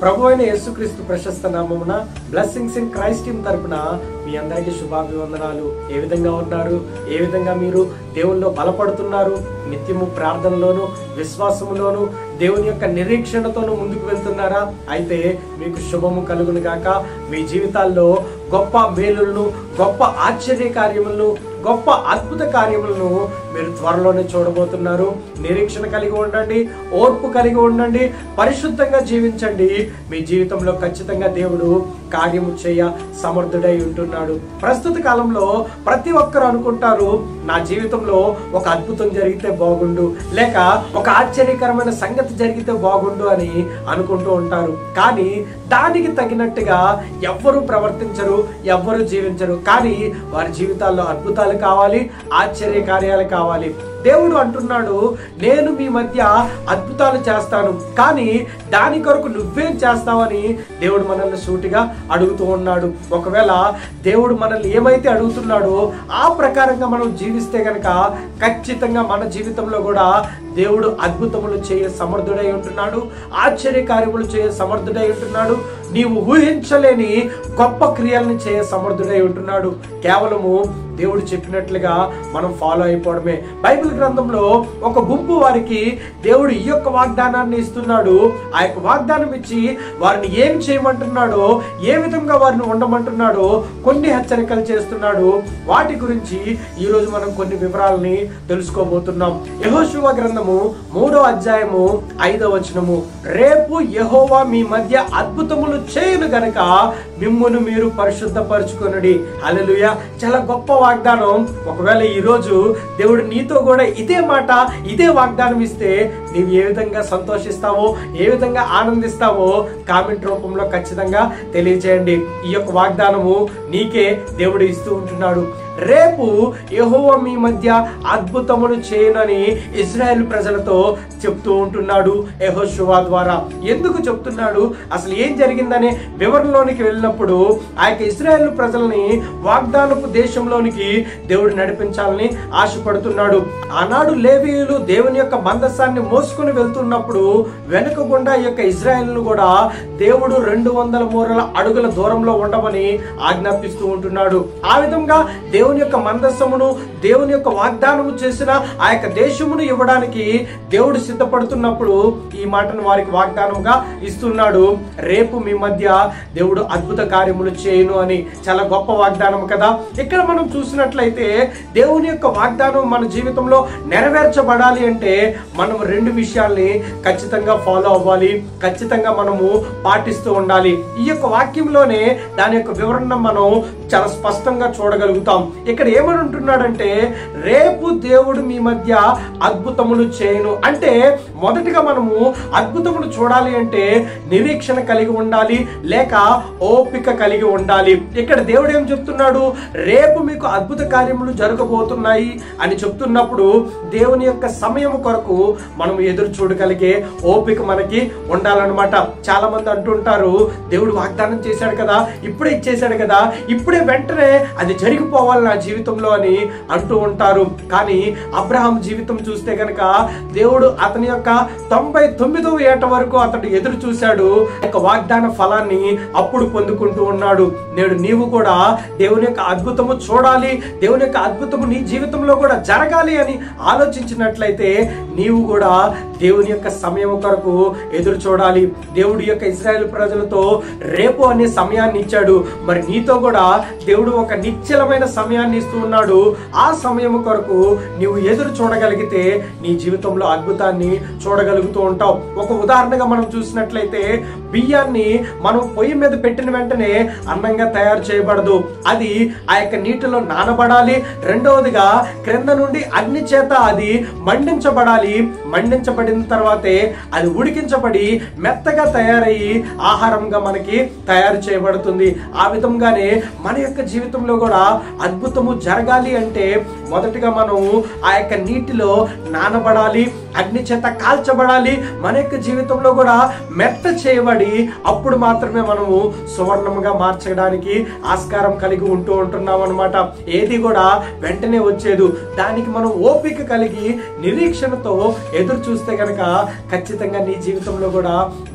ప్రభు అయిన యేసుక్రీస్తు ప్రశస్త నామమున బ్లెస్సింగ్స్ ఇన్ క్రైస్ట్ టీమ్ తరపున మీ అందరికీ శుభాభివందనాలు ఏ విధంగా ఉన్నారు ఏ విధంగా మీరు దేవుల్లో బలపడుతున్నారు నిత్యము ప్రార్థనలోను విశ్వాసములోను దేవుని యొక్క నిరీక్షణతోనూ ముందుకు వెళ్తున్నారా అయితే మీకు శుభము కలుగును గాక మీ జీవితాల్లో గొప్ప మేలులను గొప్ప ఆశ్చర్య కార్యములను గొప్ప అద్భుత కార్యములను మీరు త్వరలోనే చూడబోతున్నారు నిరీక్షణ కలిగి ఉండండి ఓర్పు కలిగి ఉండండి పరిశుద్ధంగా జీవించండి మీ జీవితంలో ఖచ్చితంగా దేవుడు కార్యము చేయ సమర్థుడై ఉంటున్నాడు ప్రస్తుత కాలంలో ప్రతి ఒక్కరు అనుకుంటారు నా జీవితంలో ఒక అద్భుతం జరిగితే బాగుండు లేక ఒక ఆశ్చర్యకరమైన సంగతి జరిగితే బాగుండు అని అనుకుంటూ ఉంటారు కానీ దానికి తగినట్టుగా ఎవ్వరూ ప్రవర్తించరు ఎవ్వరూ జీవించరు కానీ వారి జీవితాల్లో అద్భుతాలు కావాలి ఆశ్చర్య కార్యాలు కావాలి దేవుడు అంటున్నాడు నేను మీ మధ్య అద్భుతాలు చేస్తాను కానీ దాని కొరకు నువ్వేం చేస్తావని దేవుడు మనల్ని సూటిగా అడుగుతూ ఉన్నాడు ఒకవేళ దేవుడు మనల్ని ఏమైతే అడుగుతున్నాడో ఆ ప్రకారంగా మనం జీవిస్తే గనక ఖచ్చితంగా మన జీవితంలో కూడా దేవుడు అద్భుతములు చేయ సమర్థుడై ఉంటున్నాడు ఆశ్చర్య కార్యములు చేయ సమర్థుడై ఉంటున్నాడు నీవు ఊహించలేని గొప్ప క్రియలను చేయ సమర్థుడై ఉంటున్నాడు కేవలము దేవుడు చెప్పినట్లుగా మనం ఫాలో అయిపోవడమే బైబిల్ గ్రంథంలో ఒక గుంపు వారికి దేవుడు ఈ యొక్క వాగ్దానాన్ని ఇస్తున్నాడు ఆ యొక్క వాగ్దానం ఇచ్చి వారిని ఏం చేయమంటున్నాడో ఏ విధంగా వారిని ఉండమంటున్నాడో కొన్ని హెచ్చరికలు చేస్తున్నాడు వాటి గురించి ఈ రోజు మనం కొన్ని వివరాలని తెలుసుకోబోతున్నాం యహోశివ గ్రంథము మూడో అధ్యాయము ఐదో వచనము రేపు యహోవా మీ మధ్య అద్భుతములు చేయను గనక మిమ్మును మీరు పరిశుద్ధపరచుకొనుడి హల్లెలూయా చాలా గొప్ప వాగ్దానం ఒకవేళ ఈ రోజు దేవుడు నీతో కూడా ఇదే మాట ఇదే వాగ్దానం ఇస్తే నీవు ఏ విధంగా సంతోషిస్తావో ఏ విధంగా ఆనందిస్తావో కామెంట్ రూపంలో ఖచ్చితంగా తెలియచేయండి ఈ యొక్క వాగ్దానము నీకే దేవుడు ఇస్తూ ఉంటున్నాడు రేపు యెహోవా మీ మధ్య అద్భుతములు చేయనని ఇజ్రాయెల్ ప్రజలతో చెప్తూ ఉంటున్నాడు యెహోషువా ద్వారా ఎందుకు చెప్తున్నాడు అసలు ఏం జరిగిందనే వివరణలోనికి వెళ్ళినప్పుడు ఆ యొక్క ఇజ్రాయెల్ ప్రజల్ని వాగ్దానపు దేశంలోనికి దేవుడు నడిపించాలని ఆశపడుతున్నాడు ఆనాడు లేవీయులు దేవుని యొక్క మందస్సాన్ని మోసుకొని వెళ్తున్నప్పుడు వెనుక గుండా ఈ యొక్క ఇజ్రాయెల్ను కూడా దేవుడు రెండు వందల మూరల అడుగుల దూరంలో ఉండమని ఆజ్ఞాపిస్తూ ఉంటున్నాడు ఆ విధంగా దేవుని యొక్క మందస్సమును దేవుని యొక్క వాగ్దానము చేసిన ఆ యొక్క దేశమును ఇవ్వడానికి దేవుడు సిద్ధపడుతున్నప్పుడు ఈ మాటను వారికి వాగ్దానంగా ఇస్తున్నాడు రేపు మీ మధ్య దేవుడు అద్భుత కార్యములు చేయను అని చాలా గొప్ప వాగ్దానం కదా ఇక్కడ మనం చూసినట్లయితే దేవుని యొక్క వాగ్దానం మన జీవితంలో నెరవేర్చబడాలి అంటే మనం రెండు విషయాల్ని ఖచ్చితంగా ఫాలో అవ్వాలి ఖచ్చితంగా మనము పాటిస్తూ ఉండాలి ఈ యొక్క వాక్యంలోనే దాని యొక్క వివరణ మనం చాలా స్పష్టంగా చూడగలుగుతాం ఇక్కడ ఏమని ఉంటున్నాడంటే రేపు దేవుడు మీ మధ్య అద్భుతములు చేయను అంటే మొదటిగా మనము అద్భుతములు చూడాలి అంటే నిరీక్షణ కలిగి ఉండాలి లేక ఓపిక కలిగి ఉండాలి ఇక్కడ దేవుడు ఏం చెప్తున్నాడు రేపు మీకు అద్భుత కార్యములు జరగబోతున్నాయి అని చెప్తున్నప్పుడు దేవుని యొక్క సమయం కొరకు మనం ఎదురు చూడగలిగే ఓపిక మనకి ఉండాలన్నమాట చాలా మంది అంటుంటారు దేవుడు వాగ్దానం చేశాడు కదా ఇప్పుడే ఇచ్చేశాడు కదా ఇప్పుడే వెంటనే అది జరిగిపోవాలి నా జీవితంలో అని అంటూ ఉంటారు కానీ అబ్రహాం జీవితం చూస్తే గనక దేవుడు అతని యొక్క తొంభై తొమ్మిదవ ఏట వరకు అతడు ఎదురు చూశాడు ఆ యొక్క వాగ్దాన ఫలాన్ని అప్పుడు పొందుకుంటూ ఉన్నాడు నేడు నీవు కూడా దేవుని యొక్క అద్భుతము చూడాలి దేవుని యొక్క అద్భుతము నీ జీవితంలో కూడా జరగాలి అని ఆలోచించినట్లయితే నీవు కూడా దేవుని యొక్క సమయం కొరకు ఎదురు చూడాలి దేవుడి యొక్క ఇజ్రాయెల్ ప్రజలతో రేపు అనే సమయాన్ని ఇచ్చాడు మరి నీతో కూడా దేవుడు ఒక నిశ్చలమైన సమయాన్ని ఇస్తూ ఉన్నాడు ఆ సమయం కొరకు నీవు ఎదురు చూడగలిగితే నీ జీవితంలో అద్భుతాన్ని చూడగలుగుతూ ఉంటావు ఒక ఉదాహరణగా మనం చూసినట్లయితే బియ్యాన్ని మనం పొయ్యి మీద పెట్టిన వెంటనే అన్నంగా తయారు చేయబడదు అది ఆ యొక్క నీటిలో నానబడాలి రెండవదిగా క్రింద నుండి అగ్ని చేత అది మండించబడాలి మండించబడిన తర్వాతే అది ఉడికించబడి మెత్తగా తయారయ్యి ఆహారంగా మనకి తయారు చేయబడుతుంది ఆ విధంగానే మన యొక్క జీవితంలో కూడా అద్భుతము జరగాలి అంటే మొదటిగా మనం ఆ యొక్క నీటిలో నానబడాలి అగ్ని చేత కాల్చబడాలి మన యొక్క జీవితంలో కూడా మెత్త చేయబడి అప్పుడు మాత్రమే మనము సువర్ణముగా మార్చడానికి ఆస్కారం కలిగి ఉంటూ ఉంటున్నాం అనమాట ఏది కూడా వెంటనే వచ్చేది దానికి మనం ఓపిక కలిగి నిరీక్షణతో ఎదురు చూస్తే గనక ఖచ్చితంగా నీ జీవితంలో కూడా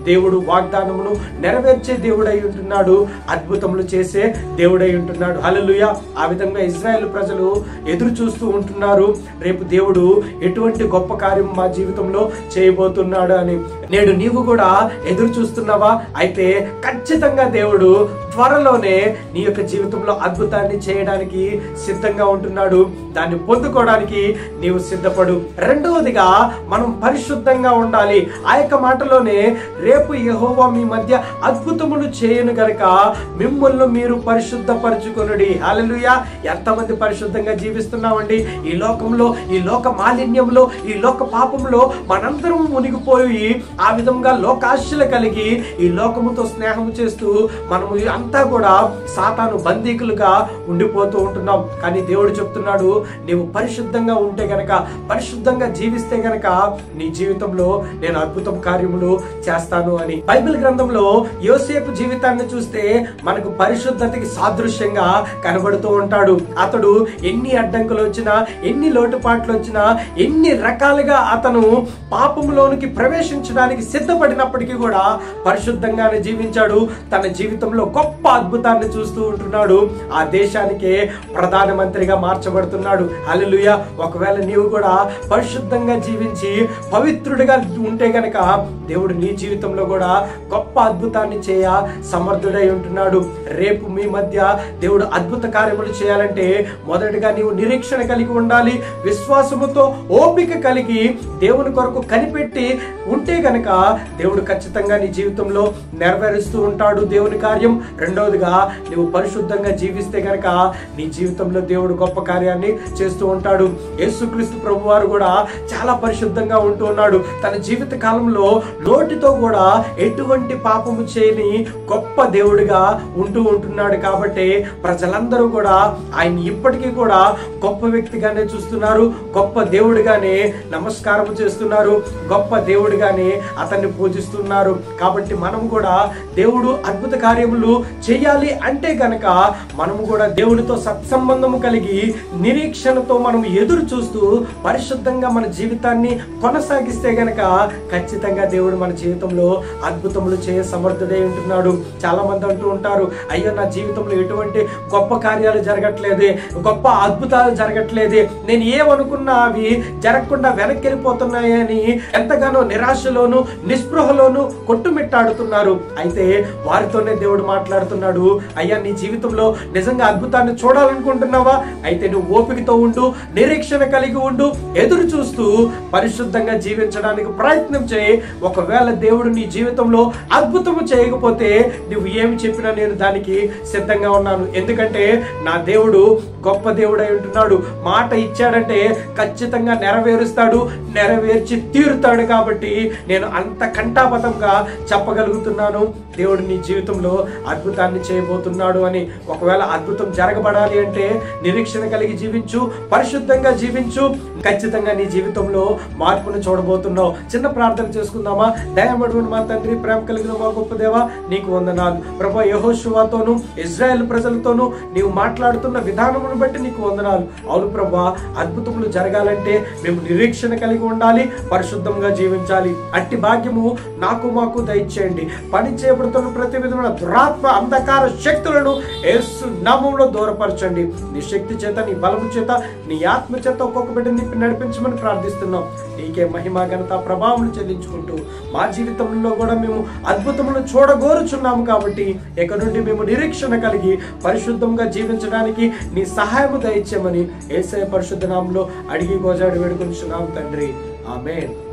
దేవుడు వాగ్దానమును నెరవేర్చే దేవుడై ఉంటున్నాడు అద్భుతములు చేసే దేవుడై ఉంటున్నాడు హల్లెలూయా ఆ విధంగా ఇజ్రాయెల్ ప్రజలు ఎదురు చూస్తూ ఉంటున్నారు రేపు దేవుడు ఎటువంటి గొప్ప కార్యం మా జీవితంలో చేయబోతున్నాడు అని నేడు నీవు కూడా ఎదురు చూస్తున్నావా అయితే ఖచ్చితంగా దేవుడు త్వరలోనే నీ యొక్క జీవితంలో అద్భుతాన్ని చేయడానికి సిద్ధంగా ఉంటున్నాడు దాన్ని పొందుకోవడానికి నీవు సిద్ధపడు రెండవదిగా మనం పరిశుద్ధంగా ఉండాలి ఆ యొక్క మాటలోనే రేపు యెహోవా మీ మధ్య అద్భుతములు చేయను గనక మిమ్మల్ని మీరు పరిశుద్ధపరచుకొనుడి హల్లెలూయా ఎంతమంది పరిశుద్ధంగా జీవిస్తున్నామండి ఈ లోకంలో ఈ లోక మాలిన్యంలో ఈ లోక పాపంలో మనందరం మునిగిపోయి ఆ విధంగా లోకాశలు కలిగి ఈ లోకముతో స్నేహం చేస్తూ మనము అంతా కూడా సాతాను బందీకులుగా ఉండిపోతూ ఉంటున్నాం కానీ దేవుడు చెప్తున్నాడు నీవు పరిశుద్ధంగా ఉంటే గనక పరిశుద్ధంగా జీవిస్తే గనక నీ జీవితంలో నేను అద్భుతం కార్యములు చేస్తాను అని బైబిల్ గ్రంథంలో యోసేపు జీవితాన్ని చూస్తే మనకు పరిశుద్ధతకి సాదృశ్యంగా కనబడుతూ ఉంటాడు అతడు ఎన్ని అడ్డంకులు వచ్చినా ఎన్ని లోటుపాట్లు వచ్చినా ఎన్ని రకాలుగా అతను పాపంలోనికి ప్రవేశించడానికి సిద్ధపడినప్పటికీ కూడా పరిశుద్ధంగానే జీవించాడు తన జీవితంలో గొప్ప అద్భుతాన్ని చూస్తూ ఉంటున్నాడు ఆ దేశానికే ప్రధానమంత్రిగా మార్చబడుతున్నాడు హల్లెలూయా ఒకవేళ నీవు కూడా పరిశుద్ధంగా జీవించి పవిత్రుడిగా ఉంటే గనక దేవుడు నీ జీవితంలో కూడా గొప్ప అద్భుతాన్ని చేయ సమర్థుడై ఉంటున్నాడు రేపు మీ మధ్య దేవుడు అద్భుత కార్యములు చేయాలంటే మొదటిగా నీవు నిరీక్షణ కలిగి ఉండాలి విశ్వాసముతో ఓపిక కలిగి దేవుని కొరకు కనిపెట్టి ఉంటే గనక దేవుడు ఖచ్చితంగా నీ జీవితంలో నెరవేరుస్తూ ఉంటాడు దేవుని కార్యం రెండవదిగా నువ్వు పరిశుద్ధంగా జీవిస్తే గనక నీ జీవితంలో దేవుడు గొప్ప కార్యాన్ని చేస్తూ ఉంటాడు యేసుక్రీస్తు ప్రభు వారు కూడా చాలా పరిశుద్ధంగా ఉంటూ ఉన్నాడు తన జీవిత కాలంలో నోటితో కూడా ఎటువంటి పాపము చేయని గొప్ప దేవుడిగా ఉంటూ ఉంటున్నాడు కాబట్టి ప్రజలందరూ కూడా ఆయన ఇప్పటికీ కూడా గొప్ప వ్యక్తిగానే చూస్తున్నారు గొప్ప దేవుడిగానే నమస్కారం చేస్తున్నారు గొప్ప దేవుడిగానే అతన్ని పూజిస్తున్నారు కాబట్టి మనం కూడా దేవుడు అద్భుత కార్యములు చేయాలి అంటే గనక మనము కూడా దేవునితో సత్సంబంధము కలిగి నిరీక్షణతో మనం ఎదురు చూస్తూ పరిశుద్ధంగా మన జీవితాన్ని కొనసాగిస్తే గనక ఖచ్చితంగా దేవుడు మన జీవితంలో అద్భుతములు చేయ సమర్థుడై ఉంటున్నాడు చాలా మంది అంటూ ఉంటారు అయ్యో నా జీవితంలో ఎటువంటి గొప్ప కార్యాలు జరగట్లేదే గొప్ప అద్భుతాలు జరగట్లేదే నేను ఏమనుకున్నా అవి జరగకుండా వెనక్కి వెళ్ళిపోతున్నాయని ఎంతగానో నిరాశలోను నిస్పృహలోను కొట్టుమిట్టాడుతున్నారు అయితే వారితోనే దేవుడు మాట్లాడుతున్నాడు అయ్యా నీ జీవితంలో నిజంగా అద్భుతాన్ని చూడాలనుకుంటున్నావా అయితే నువ్వు ఓపికతో ఉండు నిరీక్షణ కలిగి ఉండు ఎదురు చూస్తూ పరిశుద్ధంగా జీవించడానికి ప్రయత్నం చేయి ఒకవేళ దేవుడు నీ జీవితంలో అద్భుతము చేయకపోతే నువ్వు ఏమి చెప్పినా నేను దానికి సిద్ధంగా ఉన్నాను ఎందుకంటే నా దేవుడు గొప్ప దేవుడై ఉంటున్నాడు మాట ఇచ్చాడంటే ఖచ్చితంగా నెరవేరుస్తాడు నెరవేర్చి తీరుతాడు కాబట్టి నేను అంత కంటాపతంగా చెప్పగలుగుతున్నాను దేవుడు నీ జీవితంలో అద్భుతాన్ని చేయబోతున్నాడు అని ఒకవేళ అద్భుతం జరగబడాలి అంటే నిరీక్షణ కలిగి జీవించు పరిశుద్ధంగా జీవించు ఖచ్చితంగా నీ జీవితంలో మార్పును చూడబోతున్నావు చిన్న ప్రార్థన చేసుకుందామా దయమడుగుని మా తండ్రి ప్రేమ కలిగిన మా గొప్ప దేవా నీకు వందనాలు ప్రభా యహోశువాతోను ఇజ్రాయెల్ ప్రజలతోనూ నీవు మాట్లాడుతున్న విధానమును బట్టి నీకు వందనాలు అవును ప్రభా అద్భుతములు జరగాలంటే మేము నిరీక్షణ కలిగి ఉండాలి పరిశుద్ధంగా జీవించాలి అట్టి భాగ్యము నాకు మాకు దయచేయండి పని చేయబడుతున్న ప్రతి విధమైన దురాత్మ అంధకార శక్తులను యేసు నామంలో దూరపరచండి నీ శక్తి చేత నీ బలము చేత నీ ఆత్మ చేత ఒక్కొక్క బిడ్డ నింపి నడిపించమని ప్రార్థిస్తున్నాం నీకే మహిమ ఘనత ప్రభావం చెల్లించుకుంటూ మా జీవితంలో కూడా మేము అద్భుతములు చూడగోరుచున్నాము కాబట్టి ఇక నుండి మేము నిరీక్షణ కలిగి పరిశుద్ధంగా జీవించడానికి నీ సహాయము దయచేయమని ఏసయ పరిశుద్ధ నామంలో అడిగి గోజాడి వేడుకొంచున్నాం తండ్రి ఆమెన్